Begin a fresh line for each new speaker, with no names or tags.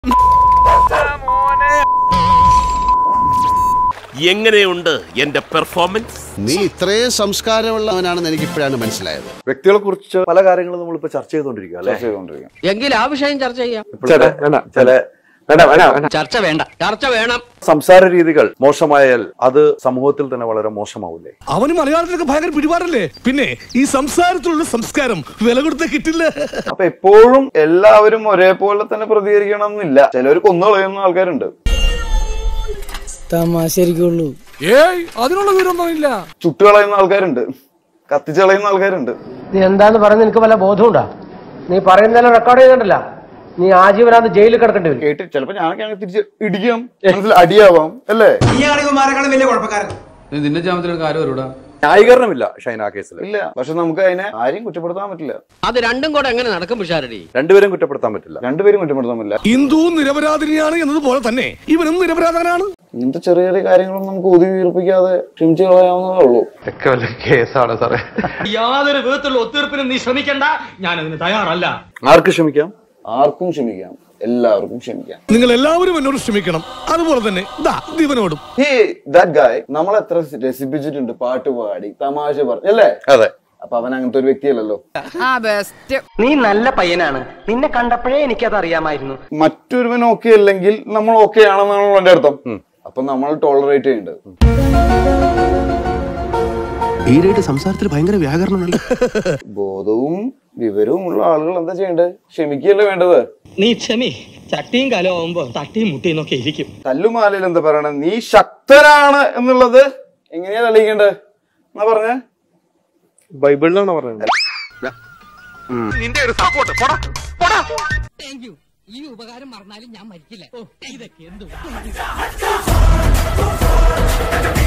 എങ്ങനെയുണ്ട് എന്റെ പെർഫോമൻസ്
നീ ഇത്രയും സംസ്കാരമുള്ളവനാണെന്ന് എനിക്ക് ഇപ്പോഴാണ് മനസ്സിലായത്
വ്യക്തികളെ കുറിച്ച് പല കാര്യങ്ങളും നമ്മളിപ്പോ ചർച്ച ചെയ്തുകൊണ്ടിരിക്കുക അല്ലെ
എങ്കിൽ ആ വിഷയം ചർച്ച ചെയ്യാം
ചില
ചർച്ച വേണ്ട ചർച്ച വേണം
സംസാര രീതികൾ മോശമായാൽ അത് സമൂഹത്തിൽ തന്നെ വളരെ മോശമാവില്ലേ
അവന് മലയാളത്തിലൊക്കെ ഭയങ്കര പിടിപാടല്ലേ പിന്നെ ഈ സംസാരത്തിലുള്ള സംസ്കാരം വില കൊടുത്ത കിട്ടില്ല
അപ്പൊ എപ്പോഴും എല്ലാവരും ഒരേപോലെ തന്നെ പ്രതികരിക്കണം എന്നില്ല ചിലർ കൊന്നുകളയുന്ന ആൾക്കാരുണ്ട്
തമാശരിക്കുള്ളൂ
ഏയ് അതിനുള്ള വിവരമൊന്നും ഇല്ല
ചുട്ടുകളയുന്ന ആൾക്കാരുണ്ട് കത്തിച്ച് കളയുന്ന ആൾക്കാരുണ്ട്
നീ എന്താന്ന് പറഞ്ഞ് നിനക്ക് വല്ല ബോധമുണ്ടാ നീ പറയുന്നതെല്ലാം റെക്കോർഡ് ചെയ്യുന്നുണ്ടല്ല നീ ആജീവനാന്ത് ജയിലിൽ കിടക്കേണ്ടി വരും
കേട്ട് ചിലപ്പോ ഞാനൊക്കെ അങ്ങനെ തിരിച്ച് ഇടിക്കാം മനസ്സിൽ അടിയാവാം അല്ലേ
നിന്റെ ജാമത്തിലൊരു കാര്യം വരൂടാ
ന്യായീകരണമില്ല ഷൈന ആ കേസിൽ
ഇല്ല പക്ഷെ നമുക്ക് അതിനെ ആരെയും കുറ്റപ്പെടുത്താൻ പറ്റില്ല
അത് രണ്ടും കൂടെ എങ്ങനെ നടക്കും പിഷാരടി
രണ്ടുപേരും കുറ്റപ്പെടുത്താൻ പറ്റില്ല
രണ്ടുപേരും കുറ്റപ്പെടുത്താൻ പറ്റില്ല
ഹിന്ദു നിരപരാധിനിയാണ് എന്നതുപോലെ തന്നെ ഇവനും നിരപരാധനാണ്
ഇങ്ങനത്തെ ചെറിയ ചെറിയ കാര്യങ്ങളൊന്നും നമുക്ക് ഒതുക്കി വീർപ്പിക്കാതെ ക്ഷമിച്ചു കളയാവുന്നതേ ഉള്ളൂ
കേസാണ് സാറേ
യാതൊരു വിധത്തിലുള്ള ഒത്തീർപ്പിനും നീ ശ്രമിക്കണ്ട ഞാൻ അതിന് തയ്യാറല്ല
ആർക്ക് ക്ഷമിക്കാം
ആർക്കും ക്ഷമിക്കാം എല്ലാവർക്കും ക്ഷമിക്കാം
നിങ്ങൾ എല്ലാവരും എന്നോട് ക്ഷമിക്കണം അതുപോലെ തന്നെ ദാ ദിവനോടും
ഈ ദാറ്റ് ഗായ് നമ്മൾ എത്ര രസിപ്പിച്ചിട്ടുണ്ട് പാട്ട് പാടി തമാശ പറഞ്ഞു അല്ലേ
അതെ
അപ്പൊ അവൻ അങ്ങനത്തെ ഒരു വ്യക്തിയല്ലല്ലോ
നീ നല്ല പയ്യനാണ് നിന്നെ കണ്ടപ്പോഴേ എനിക്കത് അറിയാമായിരുന്നു
മറ്റൊരുവൻ ഓക്കെ അല്ലെങ്കിൽ നമ്മൾ ഓക്കെ ആണെന്നാണല്ലോ എന്റെ അർത്ഥം അപ്പൊ നമ്മൾ ടോളറേറ്റ് ചെയ്യേണ്ടത്
ഈരായിട്ട് സംസാരത്തിൽ ഭയങ്കര വ്യാകരണമല്ല
ബോധവും വിവരവും ഉള്ള ആളുകൾ എന്താ ചെയ്യേണ്ടത് ക്ഷമിക്കുകയല്ലേ വേണ്ടത്
നീ ക്ഷമി ചട്ടിയും കലമാകുമ്പോ തട്ടിയും മുട്ടിയും ഒക്കെ ഇരിക്കും
തല്ലുമാലയിൽ എന്താ പറയണത് നീ ശക്തനാണ് എന്നുള്ളത് എങ്ങനെയാ തെളിയിക്കേണ്ടത് എന്നാ പറഞ്ഞേ
ബൈബിളിലാണ് പറയുന്നത്
ഈ ഉപകാരം മറന്നാലും ഞാൻ മരിക്കില്ല ഇതൊക്കെ എന്തു